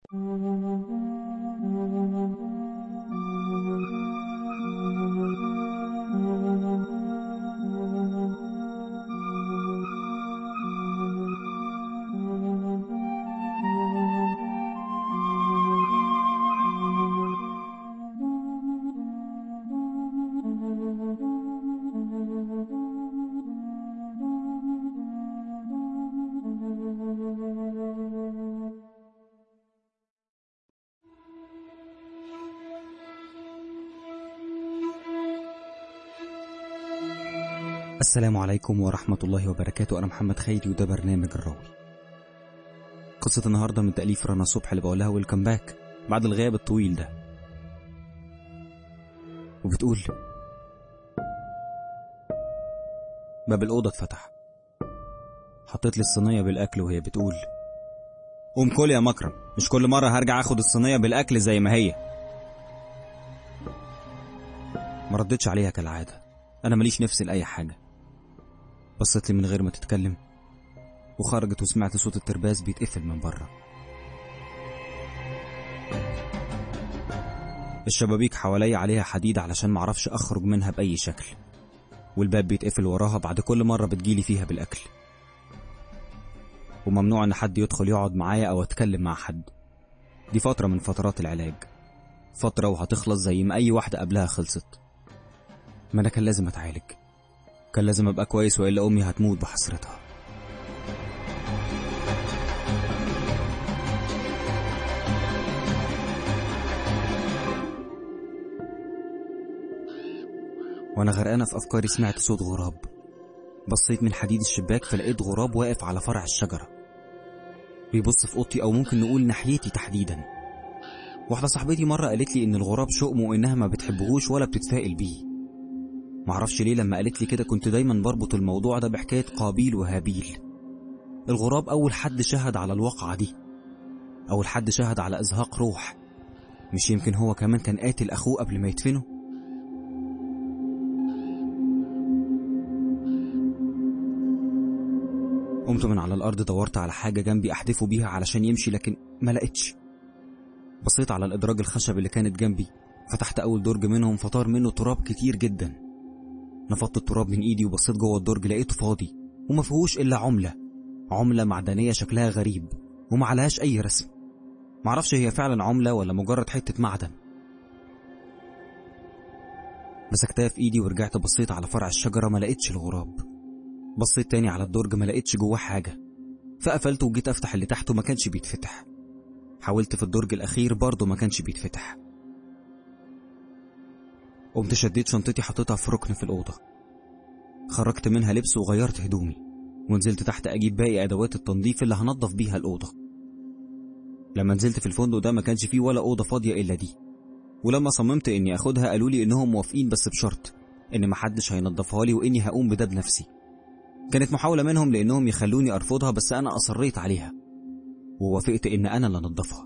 السلام عليكم ورحمة الله وبركاته أنا محمد خيري وده برنامج الراوي قصة النهاردة من تأليف رنا صبح اللي بقولها ويلكم باك بعد الغياب الطويل ده وبتقول باب الأوضة اتفتح حطيت لي الصينية بالأكل وهي بتقول قوم كل يا مكرم مش كل مرة هرجع اخد الصينية بالأكل زي ما هي ما ردتش عليها كالعادة أنا ماليش نفسي لأي حاجة بصت لي من غير ما تتكلم وخرجت وسمعت صوت الترباس بيتقفل من بره الشبابيك حواليا عليها حديد علشان معرفش أخرج منها بأي شكل والباب بيتقفل وراها بعد كل مرة بتجيلي فيها بالأكل وممنوع إن حد يدخل يقعد معايا أو أتكلم مع حد دي فترة من فترات العلاج فترة وهتخلص زي ما أي واحدة قبلها خلصت ما أنا كان لازم أتعالج كان لازم أبقى كويس وإلا أمي هتموت بحسرتها وأنا غرقانة في أفكاري سمعت صوت غراب بصيت من حديد الشباك فلقيت غراب واقف على فرع الشجرة بيبص في أوضتي أو ممكن نقول ناحيتي تحديدا واحدة صاحبتي مرة قالت لي إن الغراب شؤم وإنها ما بتحبهوش ولا بتتفائل بيه معرفش ليه لما قالت لي كده كنت دايما بربط الموضوع ده بحكاية قابيل وهابيل الغراب أول حد شهد على الواقعة دي أول حد شهد على إزهاق روح مش يمكن هو كمان كان قاتل أخوه قبل ما يدفنه قمت من على الأرض دورت على حاجة جنبي أحدفه بيها علشان يمشي لكن ما لقيتش بصيت على الإدراج الخشب اللي كانت جنبي فتحت أول درج منهم فطار منه تراب كتير جدا نفضت التراب من إيدي وبصيت جوه الدرج لقيته فاضي وما فيهوش إلا عملة عملة معدنية شكلها غريب وما عليهاش أي رسم معرفش هي فعلا عملة ولا مجرد حتة معدن مسكتها في إيدي ورجعت بصيت على فرع الشجرة ما لقيتش الغراب بصيت تاني على الدرج ما لقيتش جواه حاجة فقفلته وجيت أفتح اللي تحته ما كانش بيتفتح حاولت في الدرج الأخير برضه ما كانش بيتفتح قمت شديت شنطتي حطيتها في ركن في الأوضة خرجت منها لبس وغيرت هدومي ونزلت تحت أجيب باقي أدوات التنظيف اللي هنضف بيها الأوضة لما نزلت في الفندق ده ما كانش فيه ولا أوضة فاضية إلا دي ولما صممت إني أخدها قالوا لي إنهم موافقين بس بشرط إن محدش هينضفها لي وإني هقوم بده بنفسي كانت محاولة منهم لأنهم يخلوني أرفضها بس أنا أصريت عليها ووافقت إن أنا اللي أنضفها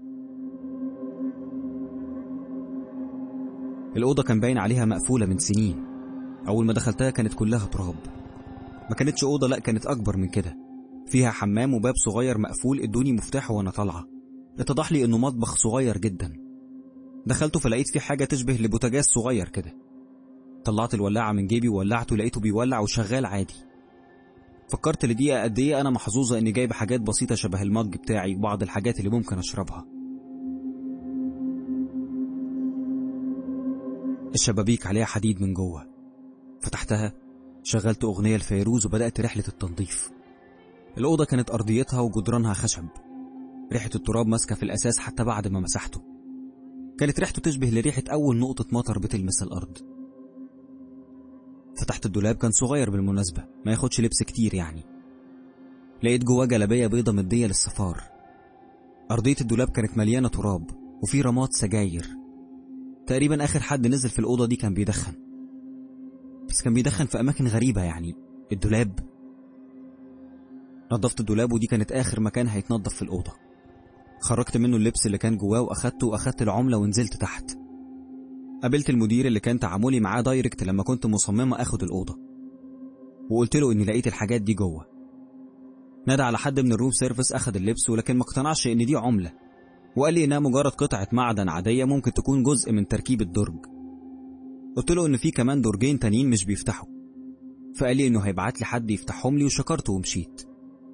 الأوضة كان باين عليها مقفولة من سنين أول ما دخلتها كانت كلها تراب ما كانتش أوضة لأ كانت أكبر من كده فيها حمام وباب صغير مقفول ادوني مفتاحه وأنا طالعة اتضح لي إنه مطبخ صغير جدا دخلته فلقيت فيه حاجة تشبه لبوتاجاز صغير كده طلعت الولاعة من جيبي وولعته لقيته بيولع وشغال عادي فكرت لدقيقة قد إيه أنا محظوظة إني جايبة حاجات بسيطة شبه المج بتاعي وبعض الحاجات اللي ممكن أشربها الشبابيك عليها حديد من جوه فتحتها شغلت أغنية لفيروز وبدأت رحلة التنظيف الأوضة كانت أرضيتها وجدرانها خشب ريحة التراب ماسكة في الأساس حتى بعد ما مسحته كانت ريحته تشبه لريحة أول نقطة مطر بتلمس الأرض فتحت الدولاب كان صغير بالمناسبة ما ياخدش لبس كتير يعني لقيت جواه جلابية بيضة مدية للسفار أرضية الدولاب كانت مليانة تراب وفي رماد سجاير تقريبا آخر حد نزل في الأوضة دي كان بيدخن بس كان بيدخن في أماكن غريبة يعني الدولاب نظفت الدولاب ودي كانت آخر مكان هيتنضف في الأوضة خرجت منه اللبس اللي كان جواه وأخدته وأخدت العملة ونزلت تحت قابلت المدير اللي كان تعاملي معاه دايركت لما كنت مصممة أخد الأوضة وقلت له إني لقيت الحاجات دي جوه نادى على حد من الروم سيرفيس أخد اللبس ولكن ما اقتنعش إن دي عملة وقال لي إنها مجرد قطعة معدن عادية ممكن تكون جزء من تركيب الدرج قلت له إن في كمان درجين تانيين مش بيفتحوا فقال لي إنه هيبعت لي حد يفتحهم لي وشكرته ومشيت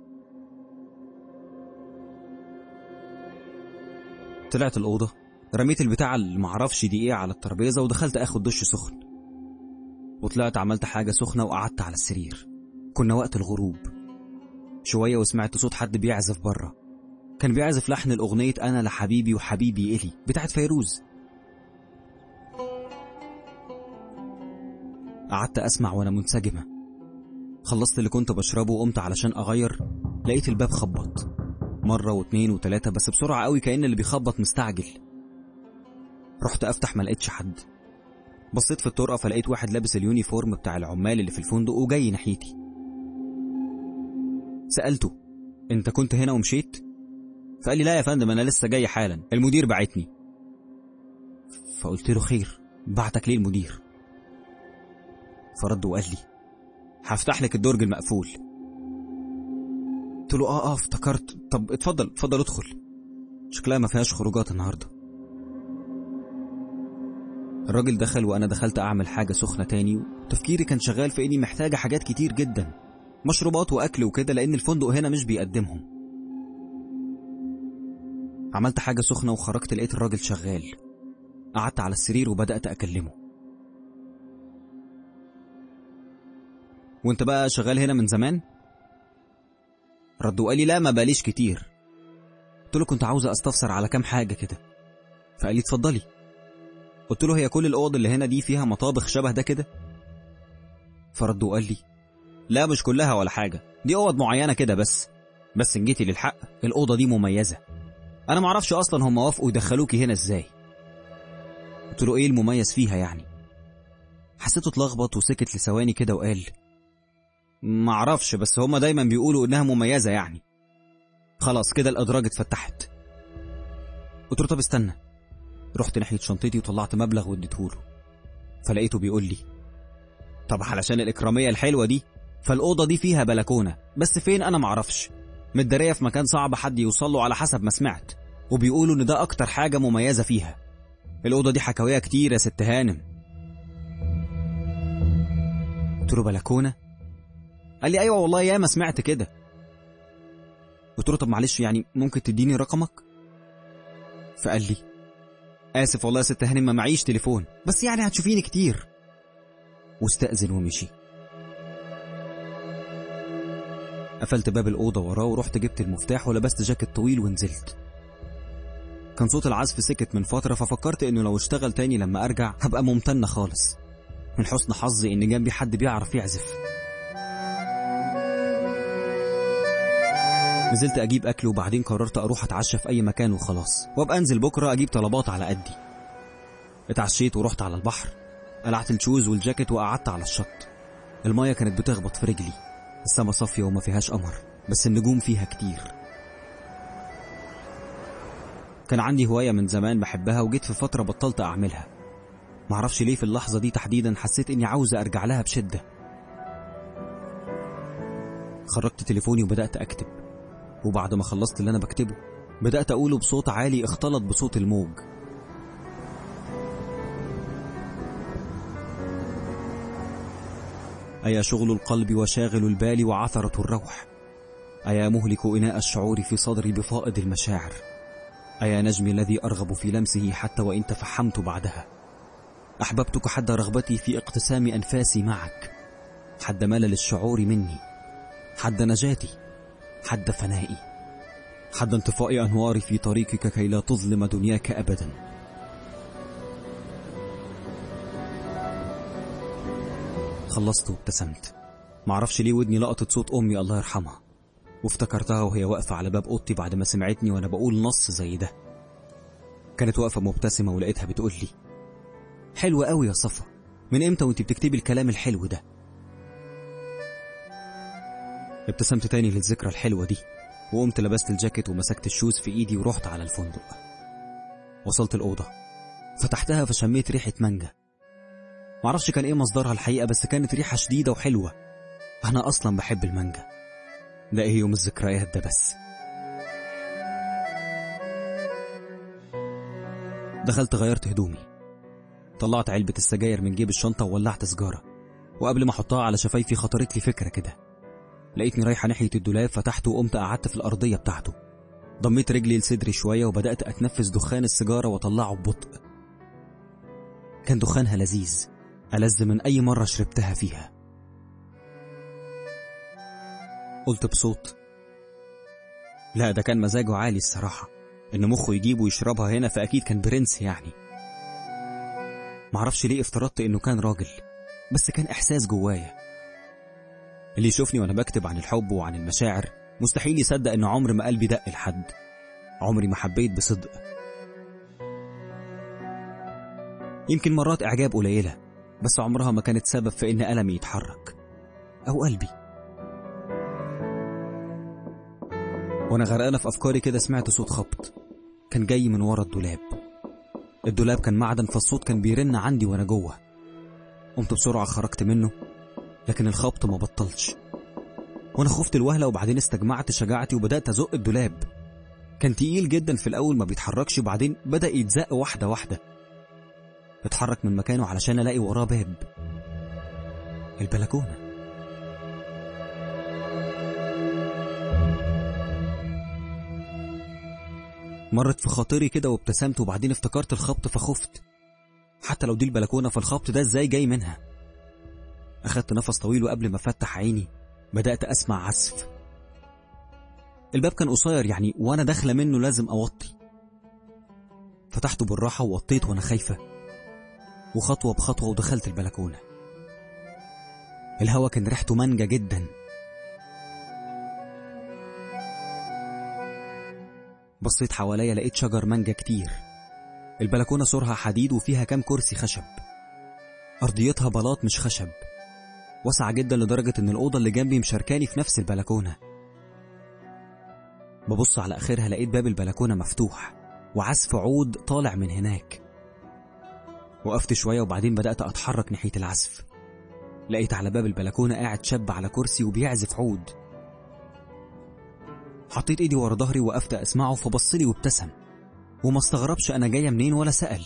طلعت الأوضة رميت البتاع اللي معرفش دي إيه على الترابيزة ودخلت آخد دش سخن وطلعت عملت حاجة سخنة وقعدت على السرير كنا وقت الغروب شوية وسمعت صوت حد بيعزف بره كان بيعزف لحن الأغنية أنا لحبيبي وحبيبي إلي بتاعت فيروز قعدت أسمع وأنا منسجمة خلصت اللي كنت بشربه وقمت علشان أغير لقيت الباب خبط مرة واتنين وتلاتة بس بسرعة قوي كأن اللي بيخبط مستعجل رحت أفتح ما لقيتش حد بصيت في الطرقة فلقيت واحد لابس اليونيفورم بتاع العمال اللي في الفندق وجاي ناحيتي سألته انت كنت هنا ومشيت فقال لي لا يا فندم انا لسه جاي حالا المدير بعتني فقلت له خير بعتك ليه المدير فرد وقال لي هفتح لك الدرج المقفول قلت له اه اه افتكرت طب اتفضل اتفضل ادخل شكلها ما فيهاش خروجات النهارده الراجل دخل وانا دخلت اعمل حاجه سخنه تاني وتفكيري كان شغال في اني محتاجه حاجات كتير جدا مشروبات واكل وكده لان الفندق هنا مش بيقدمهم عملت حاجه سخنه وخرجت لقيت الراجل شغال قعدت على السرير وبدات اكلمه وانت بقى شغال هنا من زمان رد وقال لي لا ما باليش كتير قلت له كنت عاوز استفسر على كام حاجه كده فقال لي اتفضلي قلت له هي كل الاوض اللي هنا دي فيها مطابخ شبه ده كده فرد وقال لي لا مش كلها ولا حاجه دي اوض معينه كده بس بس ان جيتي للحق الاوضه دي مميزه انا معرفش اصلا هم وافقوا يدخلوكي هنا ازاي قلت له ايه المميز فيها يعني حسيته اتلخبط وسكت لثواني كده وقال معرفش بس هما دايما بيقولوا انها مميزه يعني خلاص كده الادراج اتفتحت قلت له طب استنى رحت ناحيه شنطتي وطلعت مبلغ واديته له فلقيته بيقول لي طب علشان الاكراميه الحلوه دي فالاوضه دي فيها بلكونه بس فين انا معرفش متداريه في مكان صعب حد يوصل له على حسب ما سمعت وبيقولوا ان ده اكتر حاجه مميزه فيها الاوضه دي حكاويها كتير يا ست هانم قلت له بلكونه قال لي ايوه والله ياما سمعت كده قلت له طب معلش يعني ممكن تديني رقمك فقال لي اسف والله يا ست هانم ما معيش تليفون بس يعني هتشوفيني كتير واستأذن ومشي قفلت باب الأوضة وراه ورحت جبت المفتاح ولبست جاكيت طويل ونزلت كان صوت العزف سكت من فترة ففكرت إنه لو اشتغل تاني لما أرجع هبقى ممتنة خالص من حسن حظي إن جنبي حد بيعرف يعزف نزلت أجيب أكل وبعدين قررت أروح أتعشى في أي مكان وخلاص وأبقى أنزل بكرة أجيب طلبات على قدي اتعشيت ورحت على البحر قلعت الشوز والجاكيت وقعدت على الشط المايه كانت بتخبط في رجلي السما صافية وما فيهاش قمر بس النجوم فيها كتير كان عندي هواية من زمان بحبها وجيت في فترة بطلت أعملها معرفش ليه في اللحظة دي تحديدا حسيت إني عاوز أرجع لها بشدة خرجت تليفوني وبدأت أكتب وبعد ما خلصت اللي أنا بكتبه بدأت أقوله بصوت عالي اختلط بصوت الموج أيا شغل القلب وشاغل البال وعثرة الروح أيا مهلك إناء الشعور في صدري بفائض المشاعر أيا نجمي الذي أرغب في لمسه حتى وإن تفحمت بعدها أحببتك حد رغبتي في اقتسام أنفاسي معك حد ملل الشعور مني حد نجاتي حد فنائي حد انطفاء أنواري في طريقك كي لا تظلم دنياك أبدا خلصت وابتسمت معرفش ليه ودني لقطت صوت أمي الله يرحمها وافتكرتها وهي واقفة على باب أوضتي بعد ما سمعتني وأنا بقول نص زي ده كانت واقفة مبتسمة ولقيتها بتقول لي حلوة قوي يا صفا من امتى وانت بتكتبي الكلام الحلو ده ابتسمت تاني للذكرى الحلوة دي وقمت لبست الجاكيت ومسكت الشوز في ايدي ورحت على الفندق وصلت الأوضة فتحتها فشميت ريحة مانجا معرفش كان ايه مصدرها الحقيقة بس كانت ريحة شديدة وحلوة أنا أصلا بحب المانجا ده ايه يوم الذكريات ده بس دخلت غيرت هدومي طلعت علبة السجاير من جيب الشنطة وولعت سجارة وقبل ما احطها على شفايفي خطرت لي فكرة كده لقيتني رايحة ناحية الدولاب فتحته وقمت قعدت في الأرضية بتاعته ضميت رجلي لصدري شوية وبدأت أتنفس دخان السيجارة وأطلعه ببطء كان دخانها لذيذ ألذ من أي مرة شربتها فيها قلت بصوت لا ده كان مزاجه عالي الصراحة إن مخه يجيبه ويشربها هنا فأكيد كان برنس يعني معرفش ليه افترضت إنه كان راجل بس كان إحساس جوايا اللي يشوفني وأنا بكتب عن الحب وعن المشاعر مستحيل يصدق إن عمر ما قلبي دق لحد عمري ما حبيت بصدق يمكن مرات إعجاب قليلة بس عمرها ما كانت سبب في إن ألمي يتحرك أو قلبي وأنا غرقانة في أفكاري كده سمعت صوت خبط كان جاي من ورا الدولاب الدولاب كان معدن فالصوت كان بيرن عندي وأنا جوه قمت بسرعة خرجت منه لكن الخبط ما بطلش وأنا خفت الوهلة وبعدين استجمعت شجاعتي وبدأت أزق الدولاب كان تقيل جدا في الأول ما بيتحركش وبعدين بدأ يتزق واحدة واحدة اتحرك من مكانه علشان ألاقي وراه باب البلكونة مرت في خاطري كده وابتسمت وبعدين افتكرت الخبط فخفت حتى لو دي البلكونة فالخبط ده ازاي جاي منها أخدت نفس طويل وقبل ما أفتح عيني بدأت أسمع عزف الباب كان قصير يعني وأنا داخلة منه لازم أوطي فتحته بالراحة ووطيت وأنا خايفة وخطوة بخطوة ودخلت البلكونة الهوا كان ريحته مانجا جدا بصيت حواليا لقيت شجر مانجا كتير البلكونة سورها حديد وفيها كام كرسي خشب أرضيتها بلاط مش خشب واسعة جدا لدرجة إن الأوضة اللي جنبي مشاركاني في نفس البلكونة ببص على آخرها لقيت باب البلكونة مفتوح وعزف عود طالع من هناك وقفت شوية وبعدين بدأت أتحرك ناحية العزف لقيت على باب البلكونة قاعد شاب على كرسي وبيعزف عود حطيت ايدي ورا ظهري وقفت اسمعه فبصلي وابتسم وما استغربش انا جايه منين ولا سأل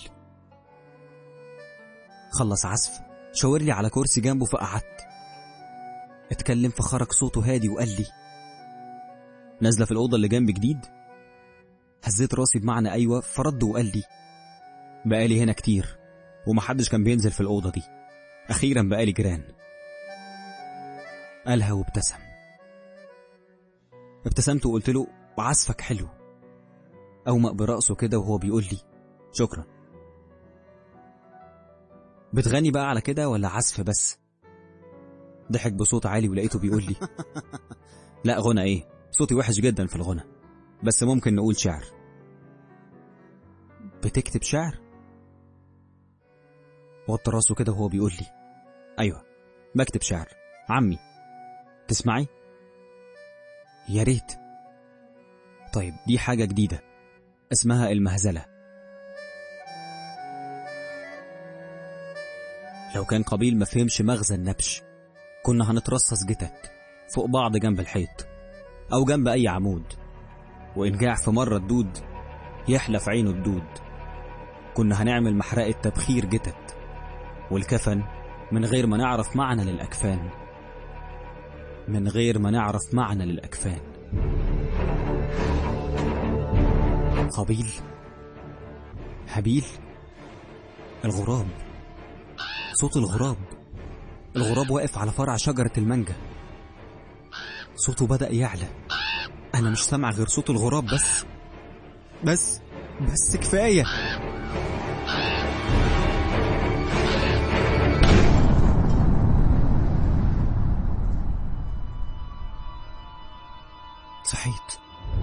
خلص عزف شاور لي على كرسي جنبه فقعدت اتكلم فخرج صوته هادي وقال لي نازله في الاوضه اللي جنب جديد هزيت راسي بمعنى ايوه فرد وقال لي بقالي هنا كتير ومحدش كان بينزل في الاوضه دي اخيرا بقالي جيران قالها وابتسم ابتسمت وقلت له عزفك حلو أومأ برأسه كده وهو بيقول لي شكرا بتغني بقى على كده ولا عزف بس ضحك بصوت عالي ولقيته بيقول لي لا غنى ايه صوتي وحش جدا في الغنى بس ممكن نقول شعر بتكتب شعر وطى راسه كده وهو بيقول لي ايوه بكتب شعر عمي تسمعي يا ريت طيب دي حاجة جديدة اسمها المهزلة لو كان قبيل ما فهمش مغزى النبش كنا هنترصص جتت فوق بعض جنب الحيط أو جنب أي عمود وإن جاع في مرة الدود يحلى في عينه الدود كنا هنعمل محرقة تبخير جتت والكفن من غير ما نعرف معنى للأكفان من غير ما نعرف معنى للأكفان قبيل هابيل الغراب صوت الغراب الغراب واقف على فرع شجرة المانجا صوته بدأ يعلى أنا مش سامع غير صوت الغراب بس بس بس كفاية صحيت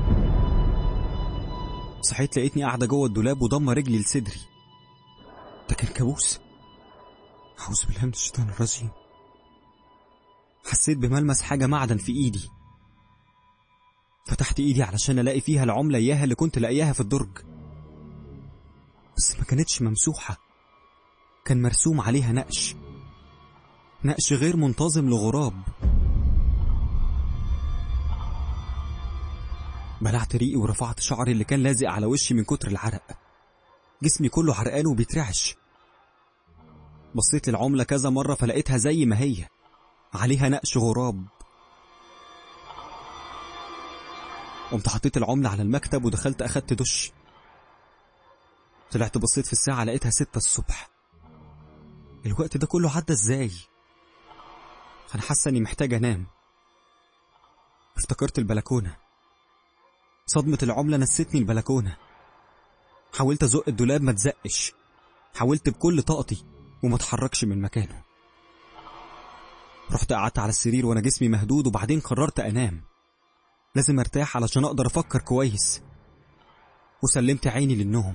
صحيت لقيتني قاعدة جوه الدولاب وضم رجلي لصدري ده كان كابوس أعوذ بالله من الشيطان الرجيم حسيت بملمس حاجة معدن في إيدي فتحت إيدي علشان ألاقي فيها العملة إياها اللي كنت لاقياها في الدرج بس ما كانتش ممسوحة كان مرسوم عليها نقش نقش غير منتظم لغراب بلعت ريقي ورفعت شعري اللي كان لازق على وشي من كتر العرق جسمي كله حرقان وبيترعش بصيت للعملة كذا مرة فلقيتها زي ما هي عليها نقش غراب قمت حطيت العملة على المكتب ودخلت أخدت دش طلعت بصيت في الساعة لقيتها ستة الصبح الوقت ده كله عدى ازاي أنا حاسة إني محتاج أنام افتكرت البلكونة صدمة العملة نستني البلكونة حاولت أزق الدولاب ما تزقش حاولت بكل طاقتي وما اتحركش من مكانه رحت قعدت على السرير وانا جسمي مهدود وبعدين قررت انام لازم ارتاح علشان اقدر افكر كويس وسلمت عيني للنوم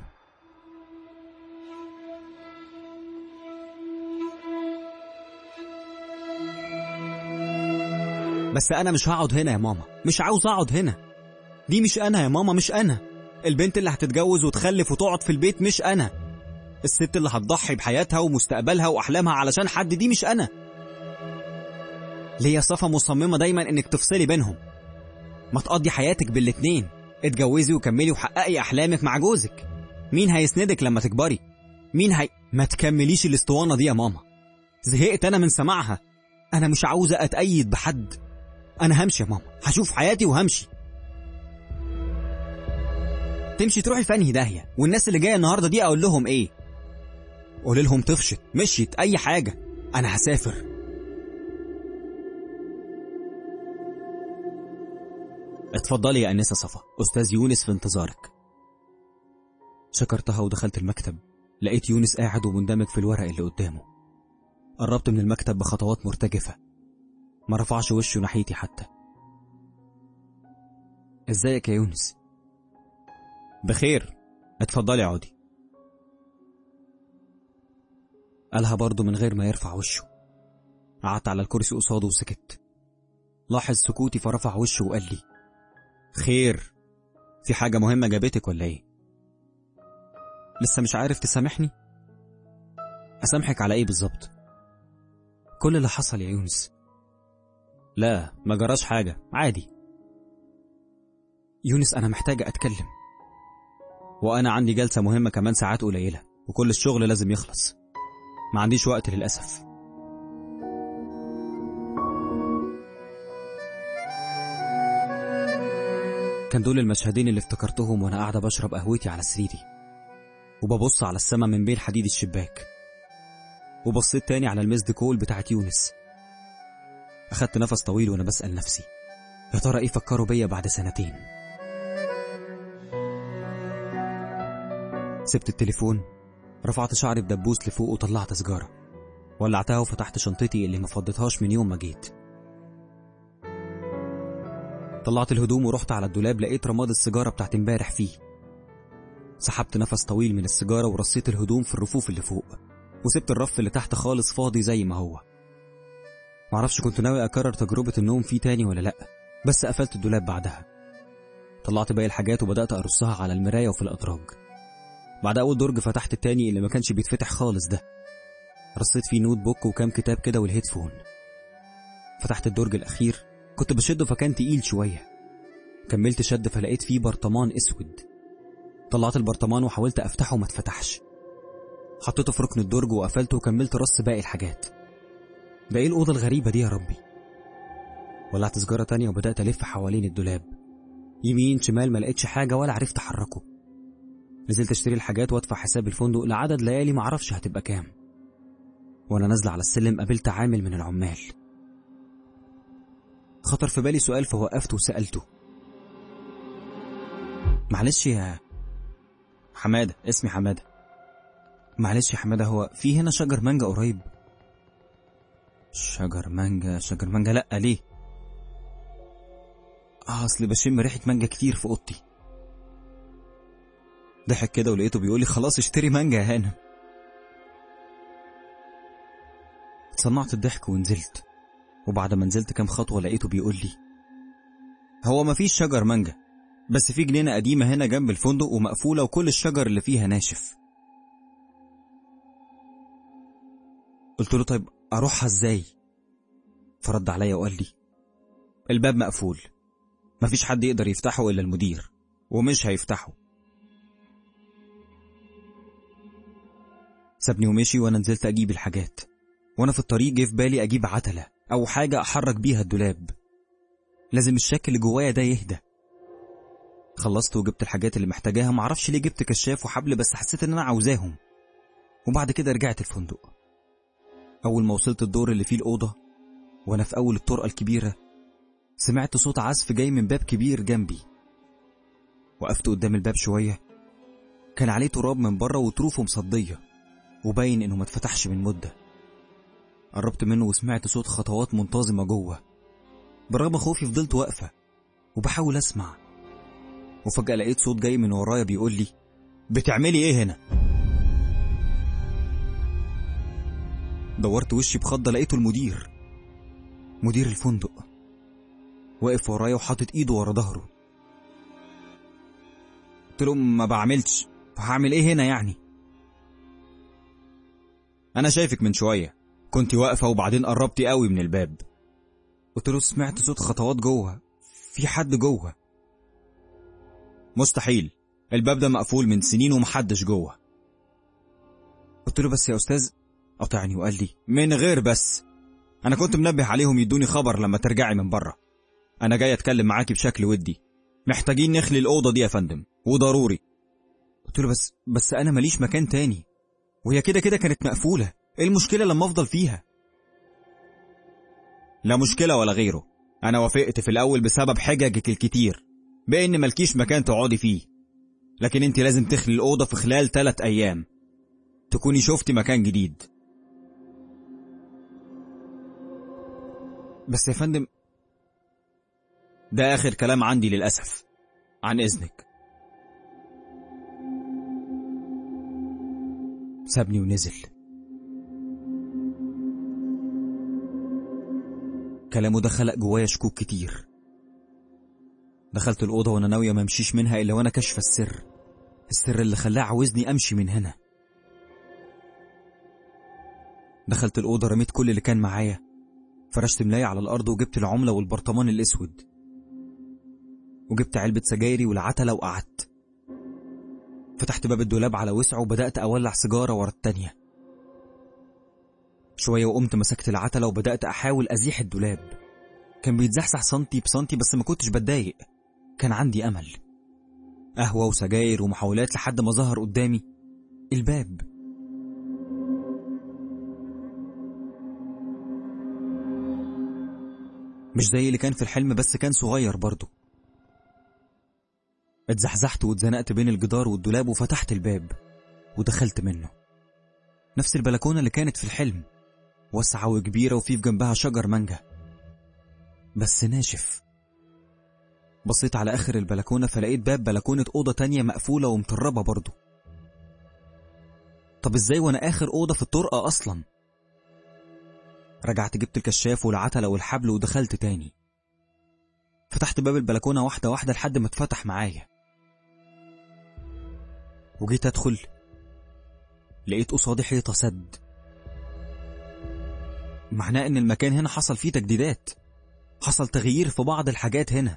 بس انا مش هقعد هنا يا ماما مش عاوز اقعد هنا دي مش انا يا ماما مش انا البنت اللي هتتجوز وتخلف وتقعد في البيت مش انا الست اللي هتضحي بحياتها ومستقبلها واحلامها علشان حد دي مش انا ليه يا صفا مصممه دايما انك تفصلي بينهم ما تقضي حياتك بالاتنين اتجوزي وكملي وحققي احلامك مع جوزك مين هيسندك لما تكبري مين هي ما تكمليش الاسطوانه دي يا ماما زهقت انا من سماعها انا مش عاوزه اتأيد بحد انا همشي يا ماما هشوف حياتي وهمشي تمشي تروحي في انهي داهيه والناس اللي جايه النهارده دي اقول لهم ايه قول لهم طفشت مشيت اي حاجه انا هسافر اتفضلي يا انسه صفا استاذ يونس في انتظارك شكرتها ودخلت المكتب لقيت يونس قاعد ومندمج في الورق اللي قدامه قربت من المكتب بخطوات مرتجفه ما رفعش وشه ناحيتي حتى ازيك يا يونس بخير اتفضلي اقعدي قالها برضه من غير ما يرفع وشه قعدت على الكرسي قصاده وسكت لاحظ سكوتي فرفع وشه وقال لي خير في حاجة مهمة جابتك ولا ايه لسه مش عارف تسامحني اسامحك على ايه بالظبط كل اللي حصل يا يونس لا ما جراش حاجة عادي يونس أنا محتاجة أتكلم وأنا عندي جلسة مهمة كمان ساعات قليلة وكل الشغل لازم يخلص ما عنديش وقت للأسف كان دول المشهدين اللي افتكرتهم وأنا قاعدة بشرب قهوتي على سريري وببص على السما من بين حديد الشباك وبصيت تاني على المسد كول بتاعت يونس أخدت نفس طويل وأنا بسأل نفسي يا ترى إيه فكروا بيا بعد سنتين سبت التليفون رفعت شعري بدبوس لفوق وطلعت سجارة ولعتها وفتحت شنطتي اللي ما فضيتهاش من يوم ما جيت طلعت الهدوم ورحت على الدولاب لقيت رماد السيجارة بتاعت امبارح فيه سحبت نفس طويل من السيجارة ورصيت الهدوم في الرفوف اللي فوق وسبت الرف اللي تحت خالص فاضي زي ما هو معرفش كنت ناوي أكرر تجربة النوم فيه تاني ولا لأ بس قفلت الدولاب بعدها طلعت باقي الحاجات وبدأت أرصها على المراية وفي الأدراج بعد أول درج فتحت التاني اللي ما كانش بيتفتح خالص ده رصيت فيه نوت بوك وكام كتاب كده والهيدفون فتحت الدرج الأخير كنت بشده فكان تقيل شوية كملت شد فلقيت فيه برطمان أسود طلعت البرطمان وحاولت أفتحه وما اتفتحش حطيته في ركن الدرج وقفلته وكملت رص باقي الحاجات ده ايه الأوضة الغريبة دي يا ربي ولعت سجارة تانية وبدأت ألف حوالين الدولاب يمين شمال ما لقيتش حاجة ولا عرفت أحركه نزلت اشتري الحاجات وادفع حساب الفندق لعدد ليالي معرفش هتبقى كام وانا نازلة على السلم قابلت عامل من العمال خطر في بالي سؤال فوقفت وسألته معلش يا حمادة اسمي حمادة معلش يا حمادة هو في هنا شجر مانجا قريب شجر مانجا شجر مانجا لأ ليه اه اصل بشم ريحة مانجا كتير في اوضتي ضحك كده ولقيته بيقول لي خلاص اشتري مانجا يا هانم اتصنعت الضحك ونزلت وبعد ما نزلت كام خطوة لقيته بيقول لي هو مفيش شجر مانجا بس في جنينة قديمة هنا جنب الفندق ومقفولة وكل الشجر اللي فيها ناشف قلت له طيب أروحها ازاي فرد عليا وقال لي الباب مقفول مفيش حد يقدر يفتحه إلا المدير ومش هيفتحه سابني ومشي وانا نزلت اجيب الحاجات وانا في الطريق جه في بالي اجيب عتلة او حاجة احرك بيها الدولاب لازم الشك اللي جوايا ده يهدى خلصت وجبت الحاجات اللي محتاجاها معرفش ليه جبت كشاف وحبل بس حسيت ان انا عاوزاهم وبعد كده رجعت الفندق اول ما وصلت الدور اللي فيه الاوضه وانا في اول الطرقه الكبيره سمعت صوت عزف جاي من باب كبير جنبي وقفت قدام الباب شويه كان عليه تراب من بره وطروفه مصديه وباين انه ما اتفتحش من مده قربت منه وسمعت صوت خطوات منتظمه جوه برغم خوفي فضلت واقفه وبحاول اسمع وفجاه لقيت صوت جاي من ورايا بيقول لي بتعملي ايه هنا دورت وشي بخضه لقيته المدير مدير الفندق واقف ورايا وحاطط ايده ورا ظهره قلت له ما بعملش هعمل ايه هنا يعني انا شايفك من شويه كنت واقفه وبعدين قربتي قوي من الباب قلت له سمعت صوت خطوات جوه في حد جوه مستحيل الباب ده مقفول من سنين ومحدش جوه قلت له بس يا استاذ قطعني وقال لي من غير بس انا كنت منبه عليهم يدوني خبر لما ترجعي من بره انا جاي اتكلم معاكي بشكل ودي محتاجين نخلي الاوضه دي يا فندم وضروري قلت له بس بس انا ماليش مكان تاني وهي كده كده كانت مقفوله ايه المشكله لما افضل فيها لا مشكله ولا غيره انا وافقت في الاول بسبب حججك الكتير بان ملكيش مكان تقعدي فيه لكن انت لازم تخلي الاوضه في خلال ثلاث ايام تكوني شفتي مكان جديد بس يا فندم ده آخر كلام عندي للأسف عن إذنك سابني ونزل كلامه ده خلق جوايا شكوك كتير دخلت الأوضة وأنا ناوية ما امشيش منها إلا وأنا كاشفة السر السر اللي خلاه عاوزني أمشي من هنا دخلت الأوضة رميت كل اللي كان معايا فرشت ملاية على الأرض وجبت العملة والبرطمان الأسود وجبت علبة سجايري والعتلة وقعدت فتحت باب الدولاب على وسعه وبدأت أولع سيجارة ورا التانية شوية وقمت مسكت العتلة وبدأت أحاول أزيح الدولاب كان بيتزحزح سنتي بسنتي بس ما كنتش بتضايق كان عندي أمل قهوة وسجاير ومحاولات لحد ما ظهر قدامي الباب مش زي اللي كان في الحلم بس كان صغير برضه اتزحزحت واتزنقت بين الجدار والدولاب وفتحت الباب ودخلت منه نفس البلكونة اللي كانت في الحلم واسعة وكبيرة وفي في جنبها شجر مانجا بس ناشف بصيت على آخر البلكونة فلقيت باب بلكونة أوضة تانية مقفولة ومطربة برضه طب ازاي وانا آخر أوضة في الطرقة أصلا رجعت جبت الكشاف والعتلة والحبل ودخلت تاني فتحت باب البلكونة واحدة واحدة لحد ما اتفتح معايا وجيت أدخل لقيت قصادي حيطة سد معناه إن المكان هنا حصل فيه تجديدات حصل تغيير في بعض الحاجات هنا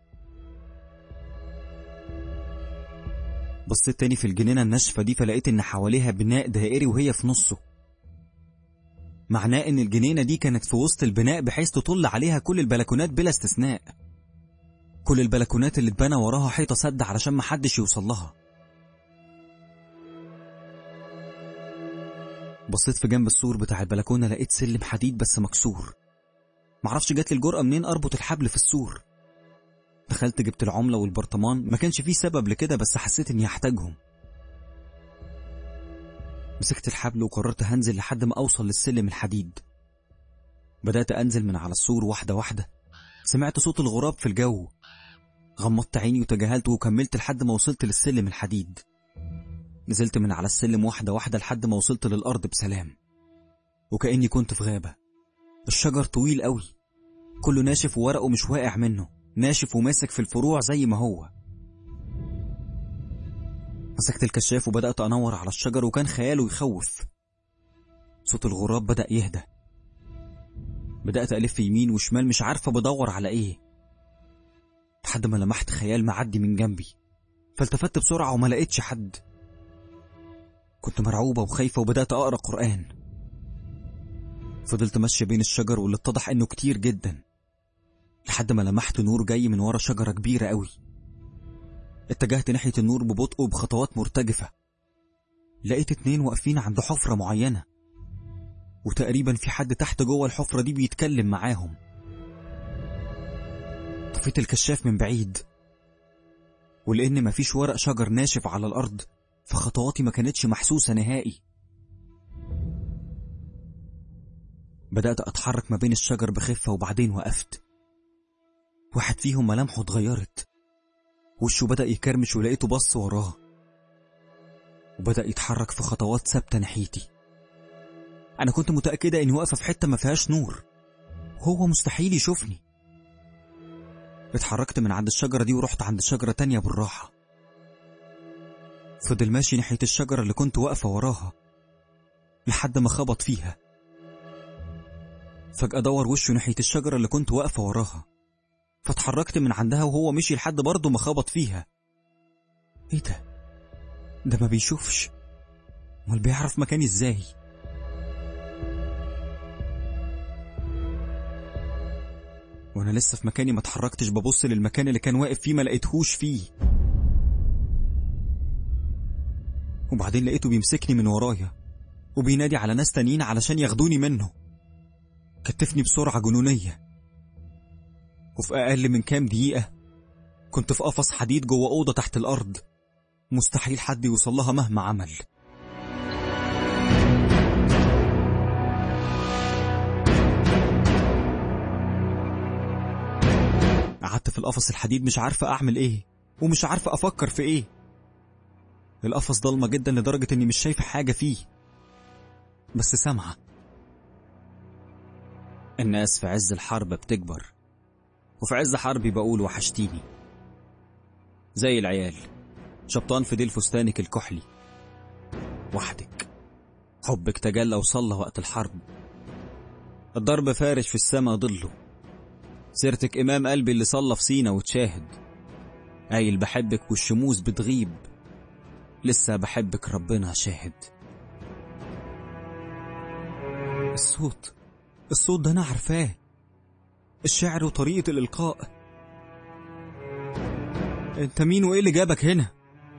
بصيت تاني في الجنينة الناشفة دي فلقيت إن حواليها بناء دائري وهي في نصه معناه إن الجنينة دي كانت في وسط البناء بحيث تطل عليها كل البلكونات بلا استثناء كل البلكونات اللي اتبنى وراها حيطة سد علشان محدش يوصل لها بصيت في جنب السور بتاع البلكونة لقيت سلم حديد بس مكسور معرفش جاتلي الجرأة منين أربط الحبل في السور دخلت جبت العملة والبرطمان ما كانش فيه سبب لكده بس حسيت إني هحتاجهم مسكت الحبل وقررت هنزل لحد ما أوصل للسلم الحديد بدأت أنزل من على السور واحدة واحدة سمعت صوت الغراب في الجو غمضت عيني وتجاهلت وكملت لحد ما وصلت للسلم الحديد نزلت من على السلم واحدة واحدة لحد ما وصلت للأرض بسلام وكأني كنت في غابة الشجر طويل قوي كله ناشف وورقه مش واقع منه ناشف وماسك في الفروع زي ما هو مسكت الكشاف وبدأت أنور على الشجر وكان خياله يخوف صوت الغراب بدأ يهدى بدأت ألف يمين وشمال مش عارفة بدور على إيه لحد ما لمحت خيال معدي من جنبي فالتفت بسرعة وما لقيتش حد كنت مرعوبة وخايفة وبدأت أقرأ قرآن فضلت ماشية بين الشجر واللي اتضح إنه كتير جدا لحد ما لمحت نور جاي من ورا شجرة كبيرة قوي اتجهت ناحية النور ببطء وبخطوات مرتجفة لقيت اتنين واقفين عند حفرة معينة وتقريبا في حد تحت جوه الحفرة دي بيتكلم معاهم طفيت الكشاف من بعيد ولأن مفيش ورق شجر ناشف على الأرض فخطواتي ما كانتش محسوسة نهائي بدأت أتحرك ما بين الشجر بخفة وبعدين وقفت واحد فيهم ملامحه اتغيرت وشه بدأ يكرمش ولقيته بص وراه وبدأ يتحرك في خطوات ثابتة ناحيتي أنا كنت متأكدة إني واقفة في حتة ما فيهاش نور وهو مستحيل يشوفني اتحركت من عند الشجرة دي ورحت عند شجرة تانية بالراحة فضل ماشي ناحية الشجرة اللي كنت واقفة وراها لحد ما خبط فيها فجأة دور وشه ناحية الشجرة اللي كنت واقفة وراها فاتحركت من عندها وهو مشي لحد برضه ما خبط فيها ايه ده ده ما بيشوفش امال بيعرف مكاني ازاي وانا لسه في مكاني ما اتحركتش ببص للمكان اللي كان واقف فيه ما لقيتهوش فيه وبعدين لقيته بيمسكني من ورايا وبينادي على ناس تانيين علشان ياخدوني منه كتفني بسرعة جنونية وفي أقل من كام دقيقة كنت في قفص حديد جوه أوضة تحت الأرض مستحيل حد يوصل لها مهما عمل قعدت في القفص الحديد مش عارفة أعمل إيه ومش عارفة أفكر في إيه القفص ضلمة جدا لدرجة إني مش شايفة حاجة فيه بس سامعة الناس في عز الحرب بتكبر وفي عز حربي بقول وحشتيني زي العيال شبطان في ديل فستانك الكحلي وحدك حبك تجلى وصلى وقت الحرب الضرب فارش في السما ضله سيرتك إمام قلبي اللي صلى في سينا وتشاهد قايل بحبك والشموس بتغيب لسه بحبك ربنا شاهد الصوت الصوت ده أنا عارفاه الشعر وطريقة الإلقاء أنت مين وإيه اللي جابك هنا؟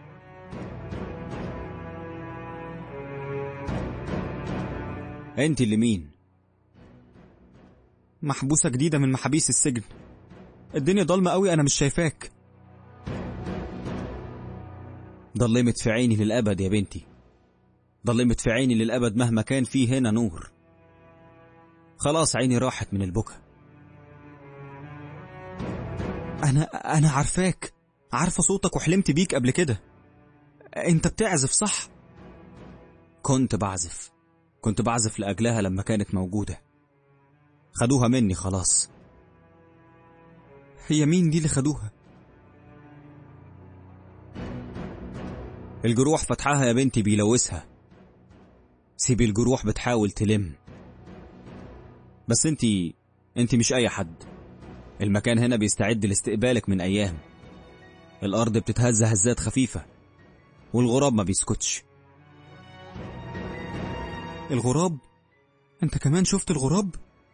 أنت اللي مين؟ محبوسة جديدة من محابيس السجن الدنيا ضلمة قوي أنا مش شايفاك ضلمت في عيني للأبد يا بنتي ضلمت في عيني للأبد مهما كان فيه هنا نور خلاص عيني راحت من البكا أنا أنا عارفاك عارفة صوتك وحلمت بيك قبل كده أنت بتعزف صح؟ كنت بعزف كنت بعزف لأجلها لما كانت موجودة خدوها مني خلاص هي مين دي اللي خدوها؟ الجروح فتحها يا بنتي بيلوثها سيبي الجروح بتحاول تلم بس انتي انتي مش اي حد المكان هنا بيستعد لاستقبالك من ايام الارض بتتهز هزات خفيفة والغراب ما بيسكتش الغراب انت كمان شفت الغراب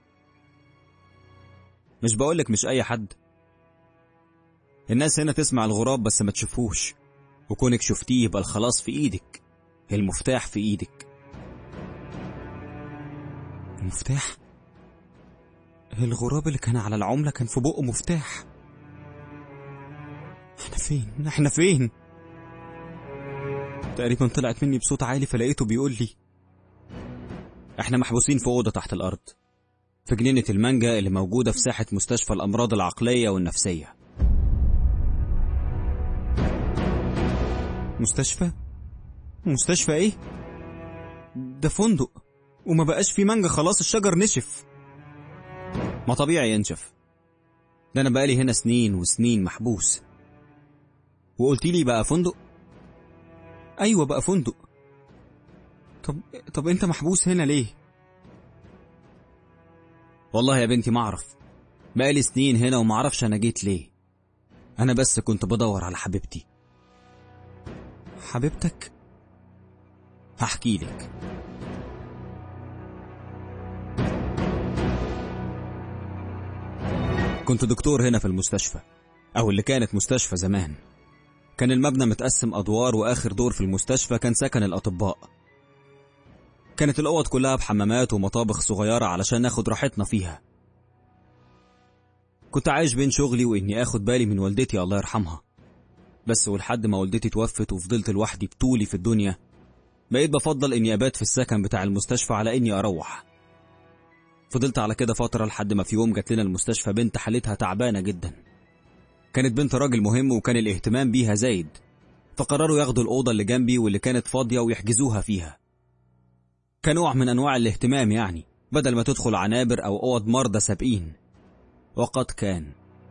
مش بقولك مش اي حد الناس هنا تسمع الغراب بس ما تشوفوش وكونك شفتيه يبقى الخلاص في ايدك المفتاح في ايدك المفتاح الغراب اللي كان على العملة كان في بقه مفتاح احنا فين احنا فين تقريبا طلعت مني بصوت عالي فلقيته بيقول لي احنا محبوسين في أوضة تحت الأرض في جنينة المانجا اللي موجودة في ساحة مستشفى الأمراض العقلية والنفسية مستشفى؟ مستشفى ايه؟ ده فندق وما بقاش في مانجا خلاص الشجر نشف ما طبيعي ينشف ده انا بقالي هنا سنين وسنين محبوس وقلت لي بقى فندق ايوه بقى فندق طب طب انت محبوس هنا ليه والله يا بنتي ما اعرف بقالي سنين هنا وما اعرفش انا جيت ليه انا بس كنت بدور على حبيبتي حبيبتك هحكي لك كنت دكتور هنا في المستشفى أو اللي كانت مستشفى زمان كان المبنى متقسم أدوار وآخر دور في المستشفى كان سكن الأطباء كانت الأوض كلها بحمامات ومطابخ صغيرة علشان ناخد راحتنا فيها كنت عايش بين شغلي وإني آخد بالي من والدتي الله يرحمها بس ولحد ما والدتي توفت وفضلت لوحدي بطولي في الدنيا بقيت بفضل إني أبات في السكن بتاع المستشفى على إني أروح فضلت على كده فترة لحد ما في يوم جات لنا المستشفى بنت حالتها تعبانة جدا كانت بنت راجل مهم وكان الاهتمام بيها زايد فقرروا ياخدوا الأوضة اللي جنبي واللي كانت فاضية ويحجزوها فيها كنوع من أنواع الاهتمام يعني بدل ما تدخل عنابر أو أوض مرضى سابقين وقد كان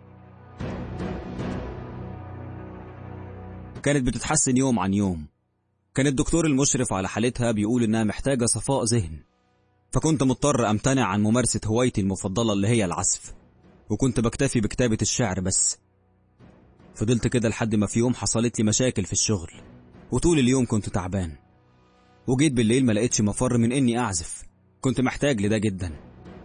كانت بتتحسن يوم عن يوم كان الدكتور المشرف على حالتها بيقول إنها محتاجة صفاء ذهن فكنت مضطر أمتنع عن ممارسة هوايتي المفضلة اللي هي العزف وكنت بكتفي بكتابة الشعر بس فضلت كده لحد ما في يوم حصلت لي مشاكل في الشغل وطول اليوم كنت تعبان وجيت بالليل ما لقيتش مفر من اني اعزف كنت محتاج لده جدا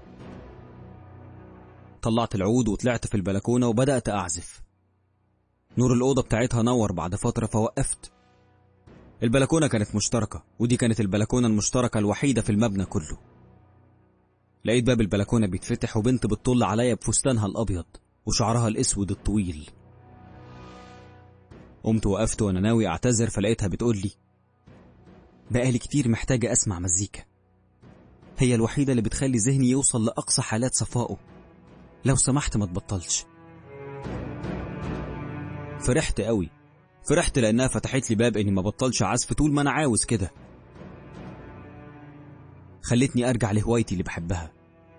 طلعت العود وطلعت في البلكونة وبدأت أعزف نور الأوضة بتاعتها نور بعد فترة فوقفت البلكونة كانت مشتركة ودي كانت البلكونة المشتركة الوحيدة في المبنى كله لقيت باب البلكونة بيتفتح وبنت بتطل عليا بفستانها الأبيض وشعرها الأسود الطويل قمت وقفت وأنا ناوي أعتذر فلقيتها بتقول لي بقالي كتير محتاجة أسمع مزيكا هي الوحيدة اللي بتخلي ذهني يوصل لأقصى حالات صفائه لو سمحت ما تبطلش فرحت قوي فرحت لأنها فتحت لي باب إني ما بطلش عزف طول ما أنا عاوز كده خلتني أرجع لهوايتي اللي بحبها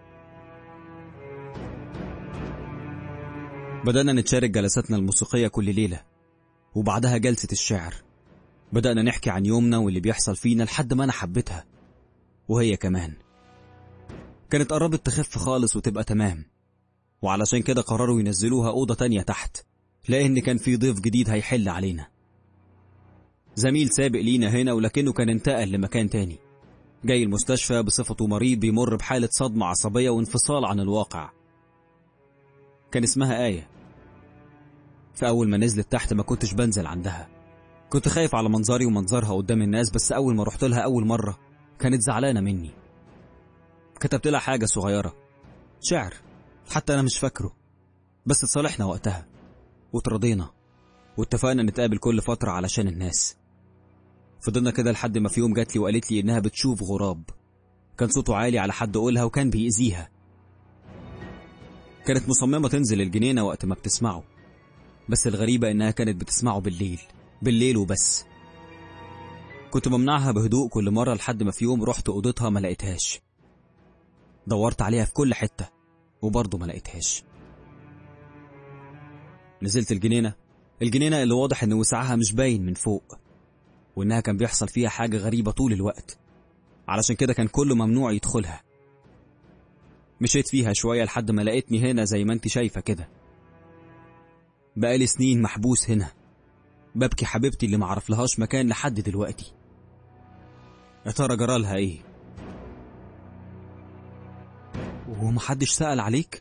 بدأنا نتشارك جلساتنا الموسيقية كل ليلة وبعدها جلسة الشعر بدأنا نحكي عن يومنا واللي بيحصل فينا لحد ما أنا حبيتها وهي كمان كانت قربت تخف خالص وتبقى تمام وعلشان كده قرروا ينزلوها أوضة تانية تحت لأن كان في ضيف جديد هيحل علينا زميل سابق لينا هنا ولكنه كان انتقل لمكان تاني جاي المستشفى بصفته مريض بيمر بحالة صدمة عصبية وانفصال عن الواقع كان اسمها آية فأول ما نزلت تحت ما كنتش بنزل عندها كنت خايف على منظري ومنظرها قدام الناس بس أول ما رحت لها أول مرة كانت زعلانة مني كتبت لها حاجة صغيرة شعر حتى أنا مش فاكره بس اتصالحنا وقتها وترضينا واتفقنا نتقابل كل فترة علشان الناس فضلنا كده لحد ما في يوم جات لي وقالت لي إنها بتشوف غراب كان صوته عالي على حد قولها وكان بيأذيها كانت مصممة تنزل الجنينة وقت ما بتسمعه بس الغريبة إنها كانت بتسمعه بالليل بالليل وبس كنت بمنعها بهدوء كل مرة لحد ما في يوم رحت أوضتها ما لقيتهاش دورت عليها في كل حتة وبرضه ما لقيتهاش نزلت الجنينة الجنينة اللي واضح إن وسعها مش باين من فوق وإنها كان بيحصل فيها حاجة غريبة طول الوقت علشان كده كان كله ممنوع يدخلها مشيت فيها شوية لحد ما لقيتني هنا زي ما انت شايفة كده بقالي سنين محبوس هنا ببكي حبيبتي اللي معرفلهاش مكان لحد دلوقتي يا ترى جرالها ايه ومحدش سأل عليك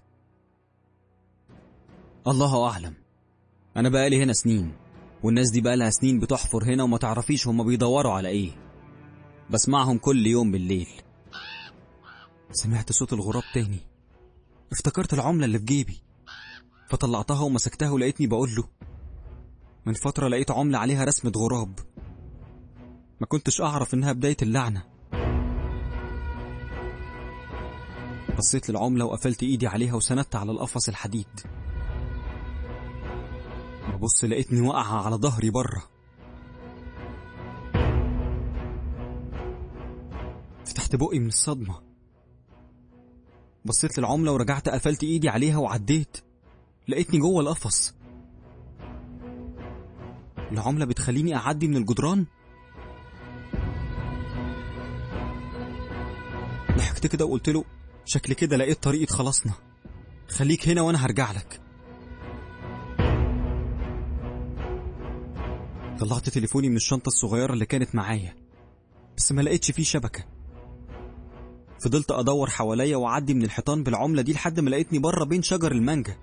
الله أعلم أنا بقالي هنا سنين والناس دي بقالها سنين بتحفر هنا وما تعرفيش هما بيدوروا على ايه بسمعهم كل يوم بالليل سمعت صوت الغراب تاني افتكرت العملة اللي في جيبي فطلعتها ومسكتها ولقيتني بقول له من فترة لقيت عملة عليها رسمة غراب ما كنتش أعرف إنها بداية اللعنة بصيت للعملة وقفلت إيدي عليها وسندت على القفص الحديد ببص لقيتني واقعة على ظهري بره فتحت بقي من الصدمة بصيت للعملة ورجعت قفلت إيدي عليها وعديت لقيتني جوه القفص العملة بتخليني أعدي من الجدران ضحكت كده وقلت له شكل كده لقيت طريقة خلاصنا خليك هنا وأنا هرجع لك طلعت تليفوني من الشنطة الصغيرة اللي كانت معايا بس ما لقيتش فيه شبكة فضلت أدور حواليا وأعدي من الحيطان بالعملة دي لحد ما لقيتني بره بين شجر المانجا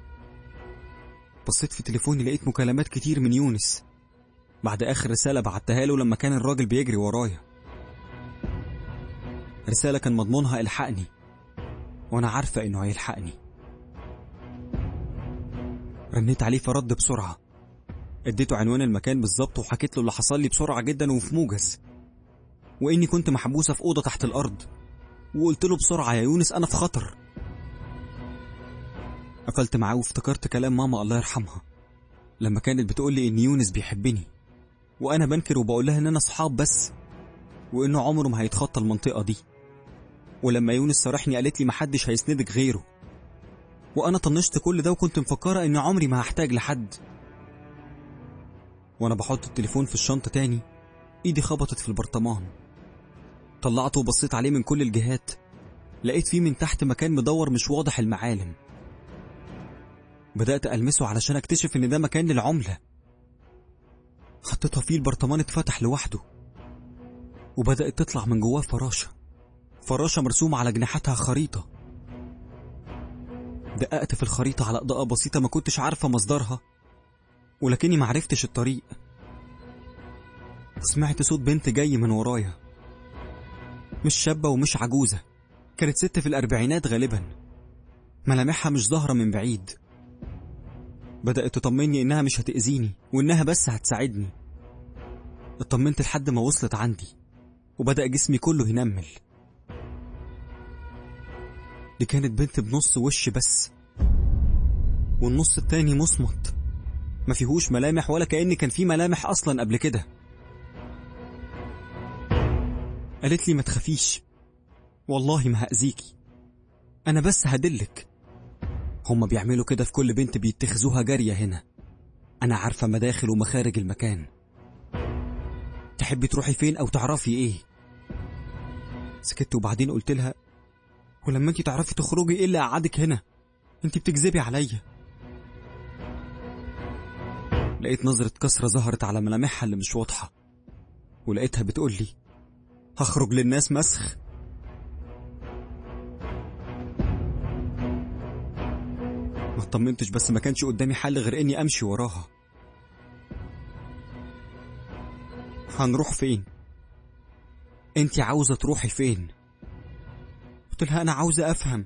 بصيت في تليفوني لقيت مكالمات كتير من يونس بعد آخر رسالة بعتها له لما كان الراجل بيجري ورايا رسالة كان مضمونها الحقني وأنا عارفة إنه هيلحقني رنيت عليه فرد بسرعة اديته عنوان المكان بالظبط وحكيت له اللي حصل لي بسرعة جدا وفي موجز وإني كنت محبوسة في أوضة تحت الأرض وقلت له بسرعة يا يونس أنا في خطر قفلت معاه وافتكرت كلام ماما الله يرحمها لما كانت بتقول لي إن يونس بيحبني وأنا بنكر وبقول لها إن أنا صحاب بس وإنه عمره ما هيتخطى المنطقة دي ولما يونس صارحني قالت لي محدش هيسندك غيره وأنا طنشت كل ده وكنت مفكرة إن عمري ما هحتاج لحد وأنا بحط التليفون في الشنطة تاني إيدي خبطت في البرطمان طلعته وبصيت عليه من كل الجهات لقيت فيه من تحت مكان مدور مش واضح المعالم بدأت ألمسه علشان أكتشف إن ده مكان للعملة حطيتها فيه البرطمان اتفتح لوحده وبدأت تطلع من جواه فراشة فراشة مرسومة على جناحاتها خريطة دققت في الخريطة على إضاءة بسيطة ما كنتش عارفة مصدرها ولكني معرفتش الطريق سمعت صوت بنت جاي من ورايا مش شابة ومش عجوزة كانت ست في الأربعينات غالبا ملامحها مش ظاهرة من بعيد بدأت تطمني إنها مش هتأذيني وإنها بس هتساعدني اطمنت لحد ما وصلت عندي وبدأ جسمي كله ينمل دي كانت بنت بنص وش بس والنص التاني مصمت ما فيهوش ملامح ولا كأن كان في ملامح أصلا قبل كده قالت لي ما تخافيش والله ما هأذيكي أنا بس هدلك هما بيعملوا كده في كل بنت بيتخذوها جارية هنا أنا عارفة مداخل ومخارج المكان تحبي تروحي فين أو تعرفي إيه سكت وبعدين قلت لها ولما انت تعرفي تخرجي ايه اللي قعدك هنا انت بتكذبي عليا لقيت نظرة كسرة ظهرت على ملامحها اللي مش واضحة ولقيتها بتقول لي هخرج للناس مسخ ما اطمنتش بس ما كانش قدامي حل غير اني امشي وراها هنروح فين انت عاوزة تروحي فين قلت لها انا عاوزة افهم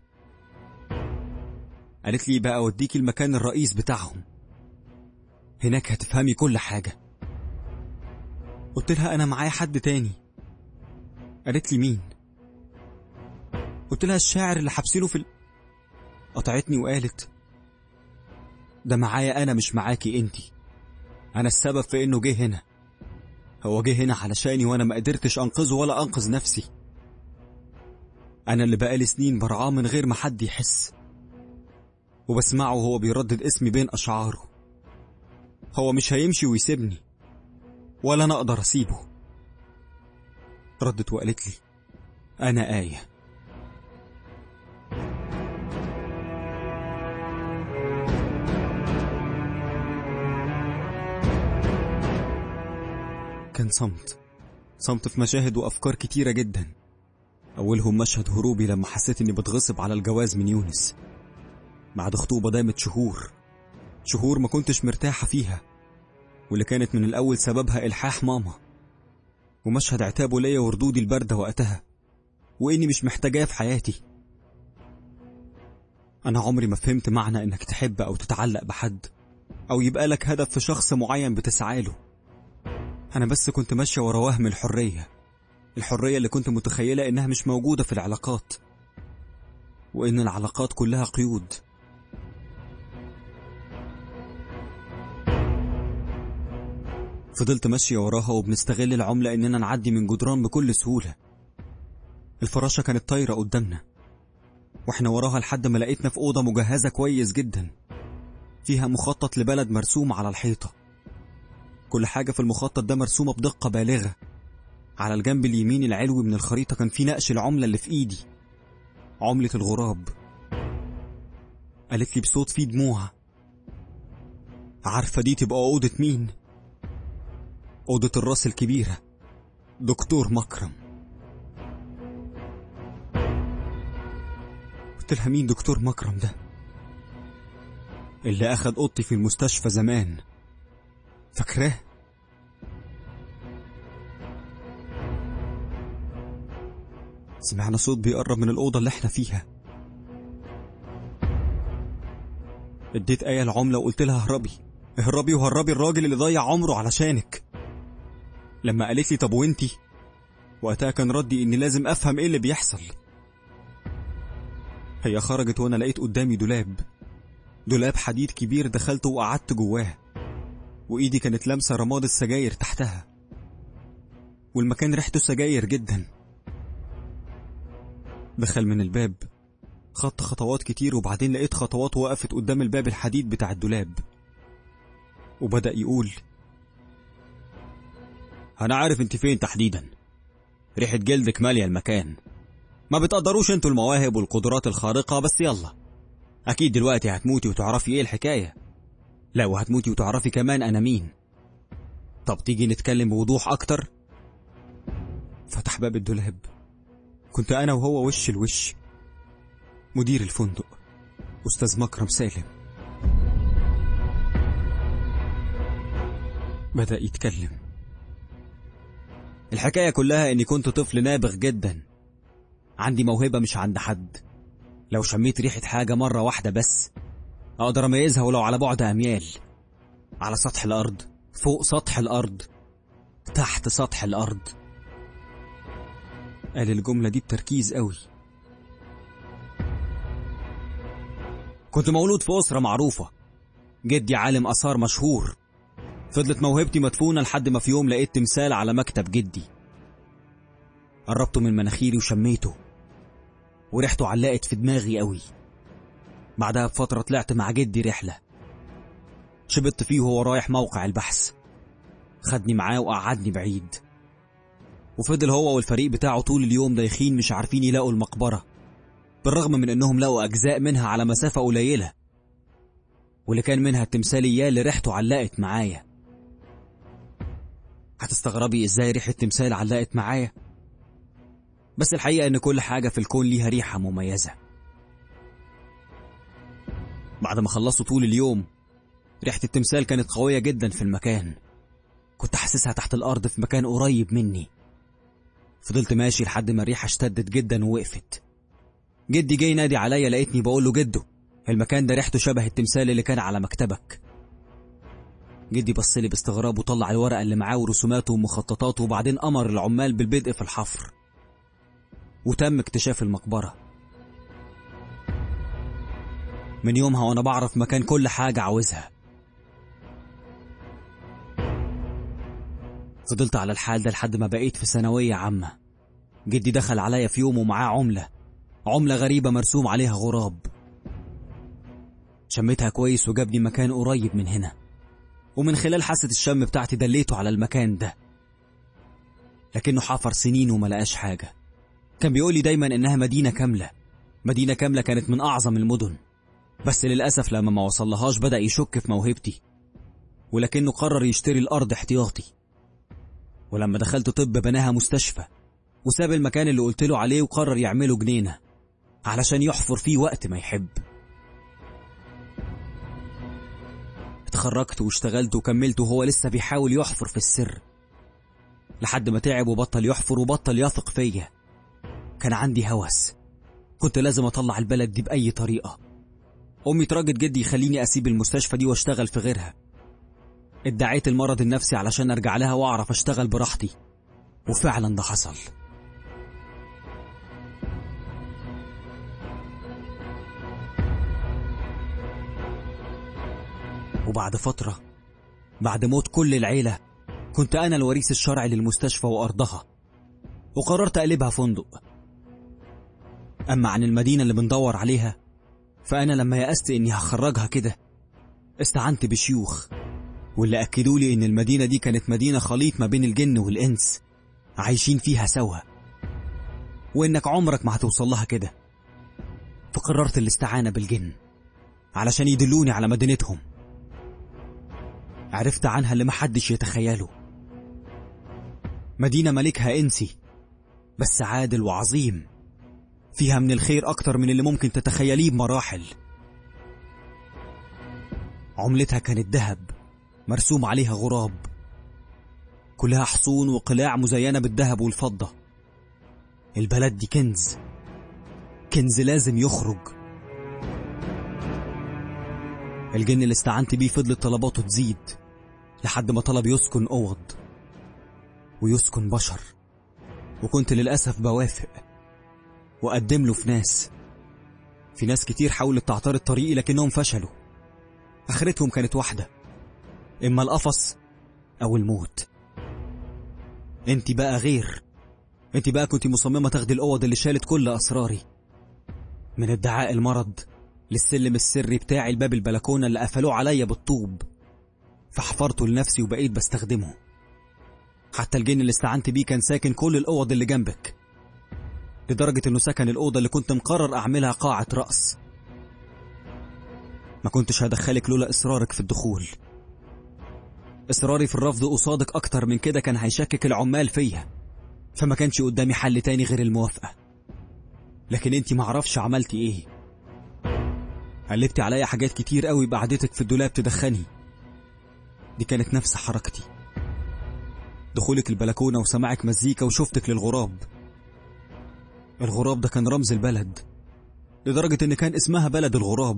قالت لي بقى اوديكي المكان الرئيس بتاعهم هناك هتفهمي كل حاجة قلت لها انا معايا حد تاني قالت لي مين قلت لها الشاعر اللي حابسينه في ال... قطعتني وقالت ده معايا انا مش معاكي انتي انا السبب في انه جه هنا هو جه هنا علشاني وانا ما قدرتش انقذه ولا انقذ نفسي انا اللي بقالي سنين برعاه من غير ما حد يحس وبسمعه وهو بيردد اسمي بين اشعاره هو مش هيمشي ويسيبني ولا انا اقدر اسيبه ردت وقالت لي انا ايه كان صمت صمت في مشاهد وأفكار كتيرة جدا أولهم مشهد هروبي لما حسيت إني بتغصب على الجواز من يونس بعد خطوبة دامت شهور شهور ما كنتش مرتاحة فيها واللي كانت من الأول سببها إلحاح ماما ومشهد عتابه ليا وردودي الباردة وقتها وإني مش محتاجاه في حياتي أنا عمري ما فهمت معنى إنك تحب أو تتعلق بحد أو يبقى لك هدف في شخص معين بتسعى له أنا بس كنت ماشية ورا وهم الحرية الحرية اللي كنت متخيلة إنها مش موجودة في العلاقات وإن العلاقات كلها قيود فضلت ماشية وراها وبنستغل العملة إننا نعدي من جدران بكل سهولة الفراشة كانت طايرة قدامنا واحنا وراها لحد ما لقيتنا في أوضة مجهزة كويس جدا فيها مخطط لبلد مرسوم على الحيطة كل حاجة في المخطط ده مرسومة بدقة بالغة على الجنب اليمين العلوي من الخريطة كان في نقش العملة اللي في إيدي عملة الغراب قالت لي بصوت فيه دموع عارفة دي تبقى أوضة مين؟ أوضة الراس الكبيرة دكتور مكرم قلت لها مين دكتور مكرم ده اللي أخد أوضتي في المستشفى زمان فاكراه سمعنا صوت بيقرب من الأوضة اللي احنا فيها اديت آية العملة وقلت لها اهربي اهربي وهربي الراجل اللي ضيع عمره علشانك لما قالت لي طب وانتي وقتها كان ردي اني لازم افهم ايه اللي بيحصل هي خرجت وانا لقيت قدامي دولاب دولاب حديد كبير دخلته وقعدت جواه وايدي كانت لامسه رماد السجاير تحتها والمكان ريحته سجاير جدا دخل من الباب خط خطوات كتير وبعدين لقيت خطوات وقفت قدام الباب الحديد بتاع الدولاب وبدأ يقول أنا عارف أنت فين تحديدا ريحة جلدك مالية المكان ما بتقدروش انتوا المواهب والقدرات الخارقة بس يلا أكيد دلوقتي هتموتي وتعرفي إيه الحكاية لا وهتموتي وتعرفي كمان أنا مين طب تيجي نتكلم بوضوح أكتر فتح باب الدولاب كنت أنا وهو وش الوش مدير الفندق أستاذ مكرم سالم بدأ يتكلم الحكاية كلها إني كنت طفل نابغ جدا عندي موهبة مش عند حد لو شميت ريحة حاجة مرة واحدة بس أقدر أميزها ولو على بعد أميال على سطح الأرض فوق سطح الأرض تحت سطح الأرض قال الجملة دي بتركيز قوي كنت مولود في أسرة معروفة جدي عالم آثار مشهور فضلت موهبتي مدفونة لحد ما في يوم لقيت تمثال على مكتب جدي قربته من مناخيري وشميته وريحته علقت في دماغي قوي بعدها بفترة طلعت مع جدي رحلة شبطت فيه وهو رايح موقع البحث خدني معاه وقعدني بعيد وفضل هو والفريق بتاعه طول اليوم دايخين مش عارفين يلاقوا المقبرة بالرغم من انهم لقوا اجزاء منها على مسافة قليلة واللي كان منها التمثالية اللي ريحته علقت معايا هتستغربي ازاي ريحة تمثال علقت معايا بس الحقيقة ان كل حاجة في الكون ليها ريحة مميزة بعد ما خلصوا طول اليوم ريحة التمثال كانت قوية جدا في المكان كنت حاسسها تحت الأرض في مكان قريب مني فضلت ماشي لحد ما الريحة اشتدت جدا ووقفت جدي جاي نادي عليا لقيتني بقول له جدو المكان ده ريحته شبه التمثال اللي كان على مكتبك جدي بص لي باستغراب وطلع الورقة اللي معاه ورسوماته ومخططاته وبعدين أمر العمال بالبدء في الحفر وتم اكتشاف المقبرة من يومها وأنا بعرف مكان كل حاجة عاوزها فضلت على الحال ده لحد ما بقيت في ثانوية عامة جدي دخل عليا في يوم ومعاه عملة عملة غريبة مرسوم عليها غراب شميتها كويس وجابني مكان قريب من هنا ومن خلال حاسة الشم بتاعتي دليته على المكان ده لكنه حفر سنين وما لقاش حاجة كان بيقولي دايما إنها مدينة كاملة مدينة كاملة كانت من أعظم المدن بس للأسف لما ما وصلهاش بدأ يشك في موهبتي ولكنه قرر يشتري الأرض احتياطي ولما دخلت طب بناها مستشفى وساب المكان اللي قلت له عليه وقرر يعمله جنينة علشان يحفر فيه وقت ما يحب اتخرجت واشتغلت وكملت وهو لسه بيحاول يحفر في السر لحد ما تعب وبطل يحفر وبطل يثق فيا كان عندي هوس كنت لازم اطلع البلد دي بأي طريقة أمي تراجت جدي يخليني أسيب المستشفى دي واشتغل في غيرها ادعيت المرض النفسي علشان أرجع لها وأعرف أشتغل براحتي وفعلا ده حصل وبعد فترة بعد موت كل العيلة كنت أنا الوريث الشرعي للمستشفى وأرضها وقررت أقلبها فندق أما عن المدينة اللي بندور عليها فأنا لما يأست إني هخرجها كده استعنت بشيوخ واللي أكدوا لي إن المدينة دي كانت مدينة خليط ما بين الجن والإنس عايشين فيها سوا وإنك عمرك ما هتوصل لها كده فقررت الاستعانة بالجن علشان يدلوني على مدينتهم عرفت عنها اللي محدش يتخيله مدينة ملكها إنسي بس عادل وعظيم فيها من الخير أكتر من اللي ممكن تتخيليه بمراحل عملتها كانت ذهب مرسوم عليها غراب كلها حصون وقلاع مزينة بالذهب والفضة البلد دي كنز كنز لازم يخرج الجن اللي استعنت بيه فضلت طلباته تزيد لحد ما طلب يسكن أوض ويسكن بشر وكنت للأسف بوافق وأقدم له في ناس في ناس كتير حاولت تعترض طريقي لكنهم فشلوا آخرتهم كانت واحدة إما القفص أو الموت انت بقى غير انت بقى كنت مصممة تاخدي الأوض اللي شالت كل أسراري من ادعاء المرض للسلم السري بتاعي لباب البلكونة اللي قفلوه عليا بالطوب فحفرته لنفسي وبقيت بستخدمه حتى الجن اللي استعنت بيه كان ساكن كل الأوض اللي جنبك لدرجة انه سكن الأوضة اللي كنت مقرر أعملها قاعة رأس ما كنتش هدخلك لولا إصرارك في الدخول إصراري في الرفض قصادك أكتر من كده كان هيشكك العمال فيا فما كانش قدامي حل تاني غير الموافقة لكن انتي معرفش عملتي ايه قلبتي عليا حاجات كتير قوي بقعدتك في الدولاب تدخني دي كانت نفس حركتي دخولك البلكونة وسماعك مزيكا وشفتك للغراب الغراب ده كان رمز البلد لدرجة ان كان اسمها بلد الغراب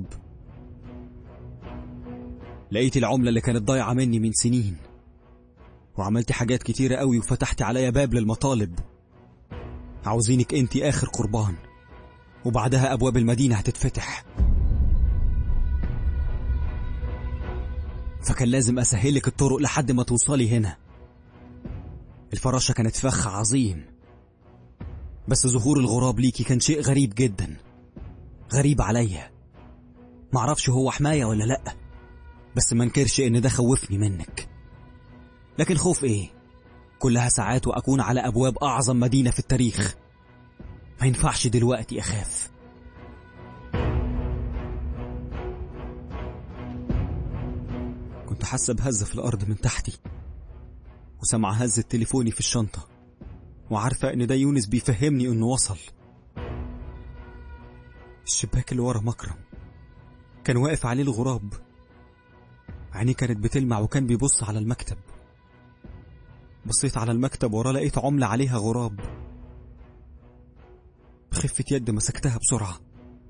لقيت العملة اللي كانت ضايعة مني من سنين وعملت حاجات كتيرة قوي وفتحت عليا باب للمطالب عاوزينك انتي اخر قربان وبعدها ابواب المدينة هتتفتح فكان لازم اسهلك الطرق لحد ما توصلي هنا الفراشة كانت فخ عظيم بس ظهور الغراب ليكي كان شيء غريب جدا غريب عليا معرفش هو حماية ولا لأ بس ما انكرش ان ده خوفني منك لكن خوف ايه كلها ساعات واكون على ابواب اعظم مدينة في التاريخ ما ينفعش دلوقتي اخاف كنت حاسة بهزة في الأرض من تحتي وسمع هزة تليفوني في الشنطة وعارفة إن ده يونس بيفهمني إنه وصل الشباك اللي ورا مكرم كان واقف عليه الغراب عينيه كانت بتلمع وكان بيبص على المكتب بصيت على المكتب وراه لقيت عملة عليها غراب بخفة يد مسكتها بسرعة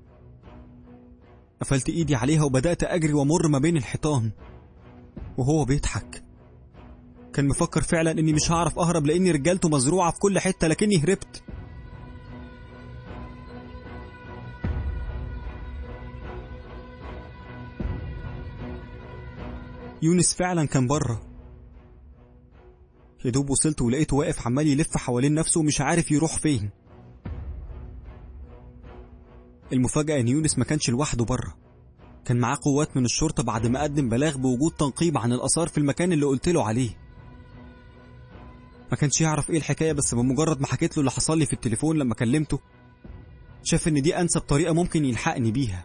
قفلت ايدي عليها وبدأت أجري وأمر ما بين الحيطان وهو بيضحك كان مفكر فعلا اني مش هعرف اهرب لاني رجالته مزروعة في كل حتة لكني هربت يونس فعلا كان بره يا دوب وصلت ولقيته واقف عمال يلف حوالين نفسه ومش عارف يروح فين المفاجأة ان يونس ما كانش لوحده بره كان معاه قوات من الشرطة بعد ما قدم بلاغ بوجود تنقيب عن الآثار في المكان اللي قلت له عليه ما كانش يعرف ايه الحكاية بس بمجرد ما حكيت له اللي حصل لي في التليفون لما كلمته شاف ان دي انسب طريقة ممكن يلحقني بيها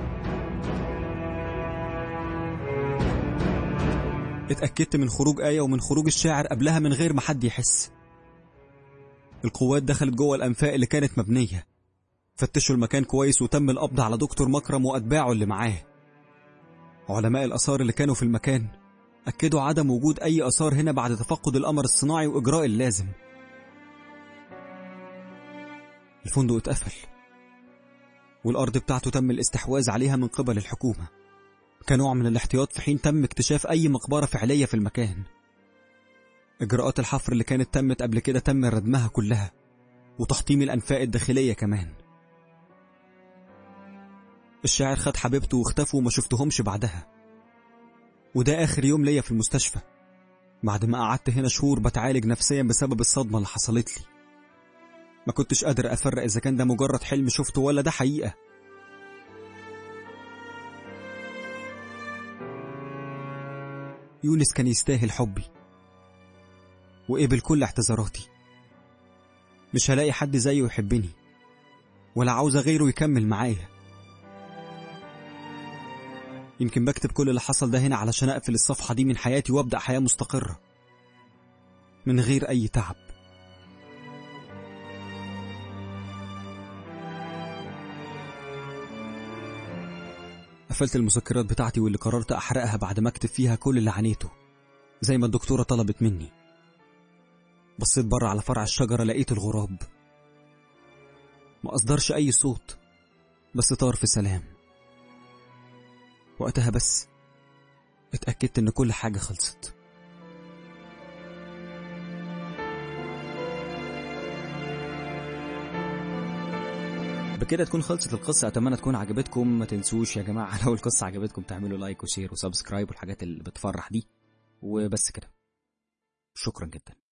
اتأكدت من خروج آية ومن خروج الشاعر قبلها من غير ما حد يحس القوات دخلت جوه الأنفاق اللي كانت مبنية فتشوا المكان كويس وتم القبض على دكتور مكرم وأتباعه اللي معاه علماء الآثار اللي كانوا في المكان أكدوا عدم وجود أي آثار هنا بعد تفقد القمر الصناعي وإجراء اللازم الفندق اتقفل والأرض بتاعته تم الاستحواذ عليها من قبل الحكومة كنوع من الاحتياط في حين تم اكتشاف أي مقبرة فعلية في المكان إجراءات الحفر اللي كانت تمت قبل كده تم ردمها كلها وتحطيم الأنفاق الداخلية كمان الشاعر خد حبيبته واختفوا وما شفتهمش بعدها وده آخر يوم ليا في المستشفى بعد ما قعدت هنا شهور بتعالج نفسيا بسبب الصدمة اللي حصلت لي ما كنتش قادر أفرق إذا كان ده مجرد حلم شفته ولا ده حقيقة يونس كان يستاهل حبي وقبل كل اعتذاراتي مش هلاقي حد زيه يحبني ولا عاوز غيره يكمل معايا يمكن بكتب كل اللي حصل ده هنا علشان أقفل الصفحة دي من حياتي وأبدأ حياة مستقرة من غير أي تعب قفلت المسكرات بتاعتي واللي قررت أحرقها بعد ما أكتب فيها كل اللي عانيته زي ما الدكتورة طلبت مني بصيت بره على فرع الشجرة لقيت الغراب ما أصدرش أي صوت بس طار في سلام وقتها بس اتأكدت إن كل حاجة خلصت بكده تكون خلصت القصة أتمنى تكون عجبتكم ما تنسوش يا جماعة لو القصة عجبتكم تعملوا لايك وشير وسبسكرايب والحاجات اللي بتفرح دي وبس كده شكرا جدا